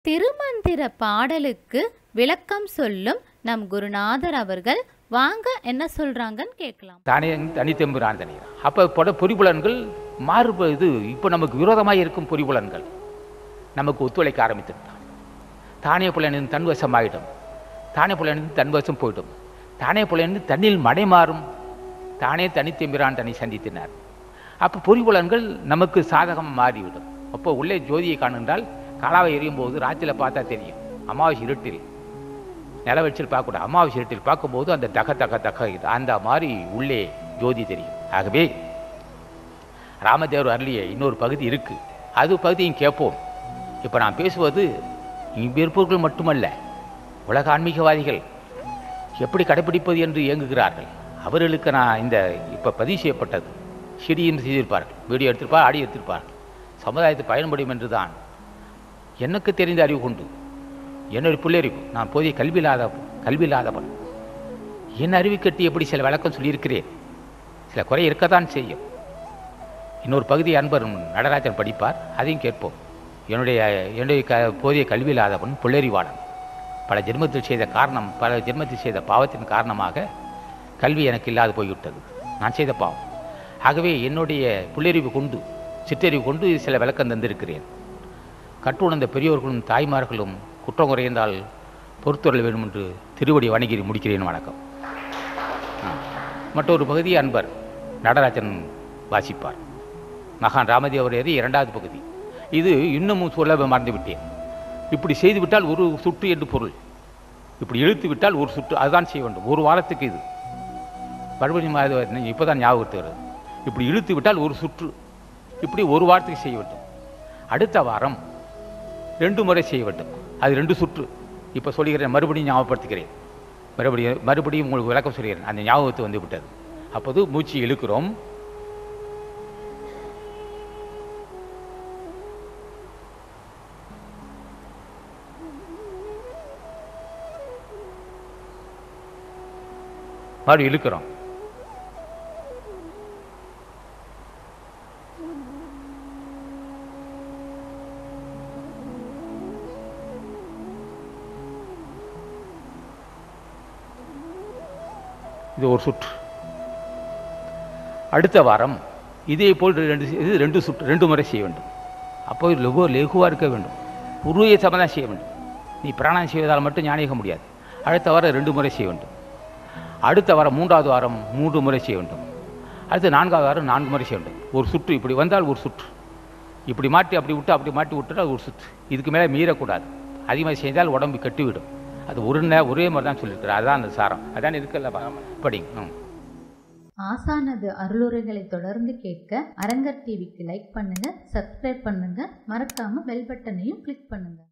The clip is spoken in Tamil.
திருமந்திர பாடலுக்கு விளக்கம் சொல்லும் நம் குருநாதர் அவர்கள் வாங்க என்ன சொல்றாங்கன்னு கேட்கலாம் தானே தனித்தெம்புரான் தனியார் அப்போ பட பொறிபுலன்கள் மாறுப இது இப்போ நமக்கு விரோதமாக இருக்கும் பொறிபுலன்கள் நமக்கு ஒத்துழைக்க ஆரம்பித்துட்டான் தானே புலனின் தன்வசமாயிடும் தானே புலனின் தன்வசம் போயிடும் தானே புலனின் தண்ணில் மடை மாறும் தானே தனித்தெம்பிரான் தன்னை சந்தித்தினார் அப்போ பொறிபுலன்கள் நமக்கு சாதகம் மாறிவிடும் அப்போ உள்ளே ஜோதியை காணுன்றால் கலாவை எரியும் போது ராத்திரியில் பார்த்தா தெரியும் அமாவாசை இருட்டில் நில வச்சில் பார்க்கக்கூடாது அமாவாசை இருட்டில் பார்க்கும்போது அந்த தக தக தக இது அந்த மாதிரி உள்ளே ஜோதி தெரியும் ஆகவே ராமதேவர் அருளிய இன்னொரு பகுதி இருக்கு அது பகுதியும் கேட்போம் இப்போ நான் பேசுவது இங்கே இருப்பவர்கள் மட்டுமல்ல உலக ஆன்மீகவாதிகள் எப்படி கடைப்பிடிப்பது என்று இயங்குகிறார்கள் அவர்களுக்கு நான் இந்த இப்போ பதிவு செய்யப்பட்டது சிடியும் செய்திருப்பார்கள் வீடியோ எடுத்திருப்பார் ஆடியோ எடுத்திருப்பார்கள் சமுதாயத்தை பயன்படும் என்று தான் எனக்கு தெரிந்த அறிவு கொண்டு என்னுடைய பிள்ளைறிவு நான் போதிய கல்வி இல்லாத கல்வி இல்லாதவன் என் அறிவு கட்டி எப்படி சில விளக்கம் சொல்லியிருக்கிறேன் சில குறை இருக்கத்தான் செய்யும் இன்னொரு பகுதி அன்பர் நடராஜன் படிப்பார் அதையும் கேட்போம் என்னுடைய என்னுடைய க போதிய கல்வி இல்லாதவன் புள்ளறிவாளன் பல ஜென்மத்தில் செய்த காரணம் பல ஜென்மத்தில் செய்த பாவத்தின் காரணமாக கல்வி எனக்கு இல்லாது போய்விட்டது நான் செய்த பாவம் ஆகவே என்னுடைய புள்ளறிவு கொண்டு சிற்றறிவு கொண்டு சில விளக்கம் தந்திருக்கிறேன் கற்றுணர்ந்த பெரியோர்களும் தாய்மார்களும் குற்றம் குறைந்தால் பொறுத்துறல் வேண்டும் என்று திருவடி வணங்கி முடிக்கிறேன் வணக்கம் ஆ. மற்றொரு பகுதி அன்பர் நடராஜன் வாசிப்பார் மகான் ராமதேவர் ஏறி இரண்டாவது பகுதி இது இன்னமும் சொல்ல மறந்து விட்டேன் இப்படி செய்துவிட்டால் ஒரு சுற்று என்று பொருள் இப்படி இழுத்து விட்டால் ஒரு சுற்று அதுதான் செய்ய வேண்டும் ஒரு வாரத்துக்கு இது மறுபடியும் இப்போ தான் ஞாபகத்துகிறது இப்படி இழுத்து விட்டால் ஒரு சுற்று இப்படி ஒரு வாரத்துக்கு செய்ய வேண்டும் அடுத்த வாரம் ரெண்டு முறை செய்ய வேண்டும் அது ரெண்டு சுற்று இப்போ சொல்லுகிறேன் மறுபடியும் ஞாபகப்படுத்துகிறேன் மறுபடியும் மறுபடியும் உங்களுக்கு விளக்கம் சொல்கிறேன் அந்த ஞாபகத்து வந்து விட்டது அப்போது மூச்சு இழுக்கிறோம் மறுபடியும் இழுக்கிறோம் இது ஒரு சுற்று அடுத்த வாரம் இதே போல் ரெண்டு இது ரெண்டு சுற்று ரெண்டு முறை செய்ய வேண்டும் அப்போ லெகு லெகுவாக இருக்க வேண்டும் உருவைய சமதான் செய்ய வேண்டும் நீ பிராணம் செய்வதால் மட்டும் ஞானிக்க முடியாது அடுத்த வாரம் ரெண்டு முறை செய்ய வேண்டும் அடுத்த வாரம் மூன்றாவது வாரம் மூன்று முறை செய்ய வேண்டும் அடுத்து நான்காவது வாரம் நான்கு முறை செய்ய வேண்டும் ஒரு சுற்று இப்படி வந்தால் ஒரு சுற்று இப்படி மாட்டி அப்படி விட்டு அப்படி மாட்டி விட்டுட்டா ஒரு சுற்று இதுக்கு மேலே மீறக்கூடாது அதிகமாக செய்தால் உடம்பு கெட்டுவிடும் அது ஒரு நே ஒரே மாதிரி தான் சொல்லியிருக்கிறார் அதான் அந்த சாரம் அதான் இருக்குல்ல படிங்க ம் ஆசானது அருளுரைகளை தொடர்ந்து கேட்க அரங்கர் டிவிக்கு லைக் பண்ணுங்க சப்ஸ்கிரைப் பண்ணுங்க மறக்காம பெல் பட்டனையும் கிளிக் பண்ணுங்க